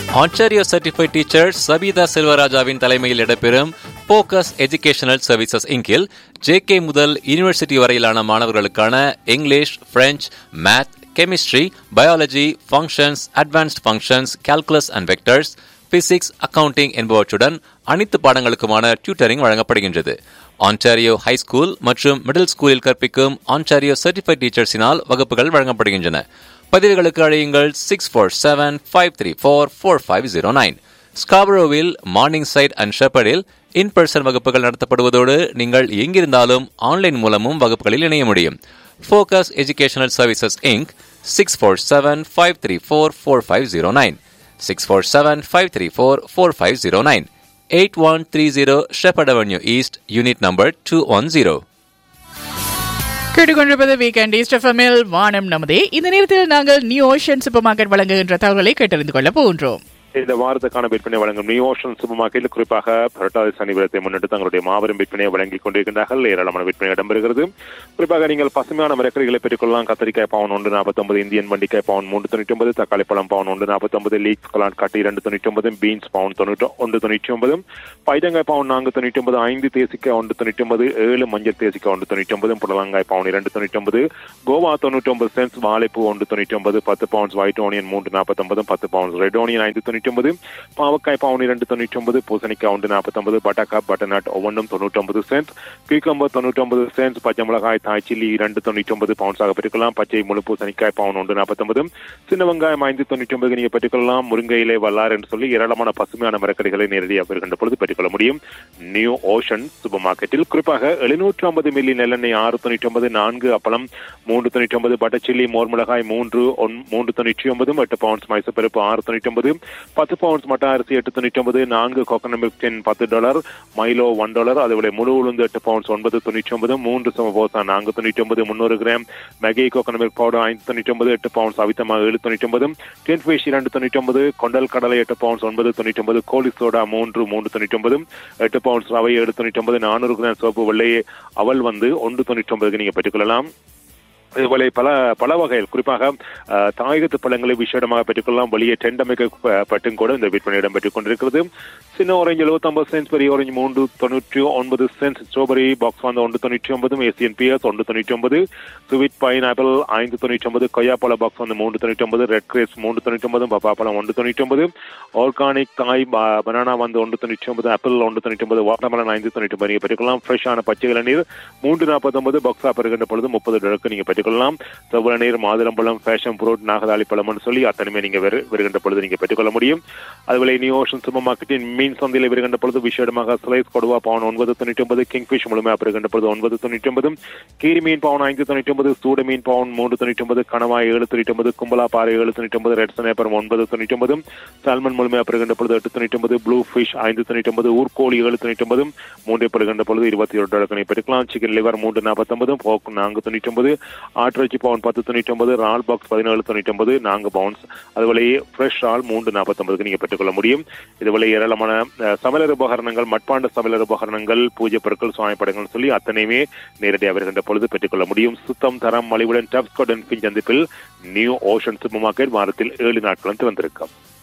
Ontario certified teacher Sabitha செல்வராஜாவின் தலைமையில் இடம்பெறும் போக்கஸ் எஜுகேஷனல் சர்வீசஸ் இங்கில் ஜேகே முதல் யூனிவர்சிட்டி வரையிலான மாணவர்களுக்கான English French math chemistry biology functions advanced functions calculus and vectors physics accounting என்பவற்றுடன் அனைத்து பாடங்களுக்குமான டியூட்டரிங் வழங்கப்படுகின்றது ஆன்டாரியோ ஹை ஸ்கூல் மற்றும் மிடில் ஸ்கூலில் கற்பிக்கும் ஆன்டாரியோ சர்டிஃபைட் டீச்சர்ஸினால் வகுப்புகள் வழங்கப்படுகின்றன பதிவுகளுக்கு அழையுங்கள் six four seven five three four four five zero nine ஸ்காபரோவில் மார்னிங் சைட் அண்ட் ஷெப்பர்டில் இன் பர்சன் வகுப்புகள் நடத்தப்படுவதோடு நீங்கள் எங்கிருந்தாலும் ஆன்லைன் மூலமும் வகுப்புகளில் இணைய முடியும் Focus Educational Services Inc six four seven five three four four five zero nine six four seven five three four four five zero nine eight one three zero Shepherd Avenue East unit number two one zero கேட்டுக்கொண்டிருப்பது weekend east எஃப்எம்எல் வானம் நமதே இந்த நேரத்தில் நாங்கள் new Ocean super market வழங்குகின்ற தகவல்களை கேட்டறிந்து கொள்ள போகின்றோம் இந்த வாரத்துக்கான விற்பனை வழங்கும் நியூ ஓஷன் சூப்பர் மார்க்கெட்டில் குறிப்பாக புரட்டாதி சனி விரத்தை முன்னிட்டு தங்களுடைய மாபெரும் விற்பனையை வழங்கிக் கொண்டிருக்கின்றார்கள் ஏராளமான விற்பனை இடம்பெறுகிறது குறிப்பாக நீங்கள் பசுமையான மரக்கறிகளை பெற்றுக்கொள்ளலாம் கத்திரிக்காய் பவுன் ஒன்று நாற்பத்தொன்பது இந்தியன் வண்டிக்காய் பவுன் மூன்று தொண்ணூற்றி ஒன்பது தக்காளி பழம் பவுன் ஒன்று நாற்பத்தொன்பது லீக்ஸ் கலாட் காட்டி இரண்டு தொண்ணூற்றி ஒன்பது பீன்ஸ் பவுன் தொண்ணூற்றி ஒன்று தொண்ணூற்றி ஒன்பது பைதங்காய் பவுன் நான்கு தொண்ணூற்றி ஒன்பது ஐந்து தேசிக்காய் ஒன்று தொண்ணூற்றி ஒன்பது ஏழு மஞ்சள் தேசிக்காய் ஒன்று தொண்ணூற்றி ஒன்பது புடலங்காய் பவுன் இரண்டு தொண்ணூற்றி ஒன்பது கோவா தொண்ணூற்றி ஒன்பது சென்ஸ் வாழைப்பூ ஒன்று தொண்ணூற்றி ஒன்பது பத்து பவுன்ஸ் ஒயிட் ஓனியன் மூன்று நாற்பத்தொன்பது பத்து பவுன்ஸ் ரெட் ஓனியன் ஐந்து தொண்ணூற்றி ஒன்பது பாவக்காய் பவுன் இரண்டு தொண்ணூற்றி ஒன்பது பூசணிக்காய் ஒன்று நாற்பத்தொன்பது பட்டாக்கா பட்டர்நட் ஒவ்வொன்றும் தொண்ணூற்றி ஒன்பது சென்ட் கியூக்கம்பர் தொண்ணூற்றி ஒன்பது சென்ட் பச்சை மிளகாய் தாய் சில்லி இரண்டு தொண்ணூற்றி ஒன்பது பவுன்ஸாக பெற்றுக்கலாம் பச்சை முழு பூசணிக்காய் பவுன் ஒன்று நாற்பத்தொன்பது சின்ன வெங்காயம் ஐந்து தொண்ணூற்றி ஒன்பது நீங்கள் பெற்றுக்கொள்ளலாம் முருங்கையிலே வல்லார் என்று சொல்லி ஏராளமான பசுமையான மரக்கறிகளை நேரடியாக வருகின்ற பொழுது பெற்றுக்கொள்ள முடியும் நியூ ஓஷன் சூப்பர் மார்க்கெட்டில் குறிப்பாக எழுநூற்று ஐம்பது மில்லி நெல்லெண்ணெய் ஆறு தொண்ணூற்றி ஒன்பது நான்கு அப்பளம் மூன்று தொண்ணூற்றி ஒன்பது பட்டர் சில்லி மோர் மிளகாய் மூன்று மூன்று தொண்ணூற்றி ஒன்பது எட்டு பவுன்ஸ் மைசூர் பருப்பு ஆறு தொண்ணூற்றி ஒன்பது பத்து பவுன்ஸ் மட்ட அரிசி எட்டு தொண்ணூற்றி ஒன்பது நான்கு கோகனட் மில்க் டென் பத்து டாலர் மைலோ ஒன் டாலர் அதுபோல முழு உளுந்து எட்டு பவுன்ஸ் ஒன்பது தொண்ணூற்றி ஒன்பது மூன்று சமபோசா நான்கு தொண்ணூற்றி ஒன்பது முன்னூறு gram Maggi coconut milk powder ஐந்து தொண்ணூற்றி ஒன்பது எட்டு பவுன்ஸ் அவித்தமா ஏழு தொண்ணூற்றி ஒன்பது டென் ஃபிஷ் இரண்டு தொண்ணூற்றி ஒன்பது கொண்டல் கடலை எட்டு பவுன்ஸ் ஒன்பது தொண்ணூற்றி ஒன்பது கோழி சோடா மூன்று மூன்று தொண்ணூற்றி ஒன்பது எட்டு பவுன்ஸ் ரவை ஏழு தொண்ணூற்றி ஒன்பது நானூறு கிராம் சோப்பு வெள்ளை அவல் வந்து ஒன்று தொண்ணூற்றி ஒன்பதுக்கு நீங்க பெற்றுக்கொள்ளலாம் இதுபோல பல பல வகைகள் குறிப்பாக தாயகத்து பழங்களை விசேடமாக பெற்றுக்கொள்ளலாம் வெளியே டெண்டமைக்கப்பட்டும் கூட இந்த விற்பனை இடம்பெற்றுக் கொண்டிருக்கிறது சின்ன ஆரஞ்சு எழுபத்தொன்பது சென்ஸ் பெரிய ஆரஞ்சு மூன்று தொண்ணூற்றி ஒன்பது சென்ஸ் ஸ்ட்ராபெரி பாக்ஸ் வந்து ஒன்று தொண்ணூற்றி ஒன்பது ஏசியன் பிஎஸ் ஒன்று தொண்ணூற்றி ஒன்பது ஸ்வீட் பைன் ஆப்பிள் ஐந்து தொண்ணூற்றி ஒன்பது கொய்யாப்பழ பாக்ஸ் வந்து மூன்று தொண்ணூற்றி ஒன்பது ரெட் கிரேஸ் மூன்று தொண்ணூற்றி ஒன்பது பப்பாப்பழம் ஒன்று தொண்ணூற்றி ஒன்பது ஆர்கானிக் காய் பனானா வந்து ஒன்று தொண்ணூற்றி ஒன்பது ஆப்பிள் ஒன்று தொண்ணூற்றி ஒன்பது வாட்டர்மலன் ஐந்து தொண்ணூற்றி ஒன்பது நீங்கள் பெற்றுக்கலாம் ஃப்ரெஷ்ஷான பச்சை இளநீர் மூன்று நாற்பத்தொன்பது பாக்ஸாக பெறுகின்ற பொழுது முப்பது டாலருக்கு நீங்கள் பெற்றுக்கொள்ளலாம் செவ்வளநீர் மாதுளம்பழம் ஃபேஷன் ஃப்ரூட் நாகதாளி பழம்னு சொல்லி அத்தனையுமே நீங்க வருகின்ற பொழுது நீங்க பெற்றுக்கொள்ள முடியும் அதுபோல நியூ ஓஷன் சூப்பர் மார்க்கெட்டின் மீன் சந்தையில் வருகின்ற பொழுது விசேடமாக ஸ்லைஸ் கொடுவா பவுன் ஒன்பது தொண்ணூற்றி ஒன்பது கிங்ஃபிஷ் முழுமையாக பெறுகின்ற பொழுது ஒன்பது தொண்ணூற்றி ஒன்பது கீரி மீன் பவுன் ஐந்து தொண்ணூற்றி ஒன்பது சூட மீன் பவுன் மூன்று தொண்ணூற்றி ஒன்பது கணவாய் ஏழு தொண்ணூற்றி ஒன்பது கும்பலா பாறை ஏழு தொண்ணூற்றி ஒன்பது ரெட் சனேப்பரம் ஒன்பது தொண்ணூற்றி ஒன்பது சால்மன் முழுமையாக பெறுகின்ற பொழுது எட்டு தொண்ணூற்றி ஒன்பது ப்ளூ ஃபிஷ் ஐந்து தொண்ணூற்றி ஒன்பது ஊர்கோழி ஏழு தொண்ணூற்றி ஒன்பது மூன்று பெறுகின்ற பொழுது இருபத்தி ஒரு டாலர்களை பெற்றுக்கலாம் சிக்கன் லிவர் மூன்று நாற்பத்தொன்பது போக் நான்கு தொண்ணூற்றி ஒன்பது ஆட்டிறைச்சி பவுன் பத்து தொண்ணூற்றி ஒன்பது ரால் பாக்ஸ் பதினேழு தொண்ணூற்றி ஒன்பது நான்கு பவுன்ஸ் அதுபோல ஃப்ரெஷ் ரால் மூன்று நாற்பத்தொன்பதுக்கு நீங்க பெற்றுக்கொள்ள முடியும் இதுபோல ஏராளமான சமையலர் உபகரணங்கள் மட்பாண்ட சமையலர் உபகரணங்கள் பூஜை பொருட்கள் சுவாமிப்படங்கள் சொல்லி அத்தனையுமே நேரடியாக வருகின்ற பொழுது பெற்றுக்கொள்ள முடியும் சுத்தம் தரம் மலிவுடன் டப்ஸ்கோட் அண்ட் பின் சந்திப்பில் நியூ ஓஷன் சூப்பர் மார்க்கெட் வாரத்தில் ஏழு நாட்களும் திறந்திருக்கும்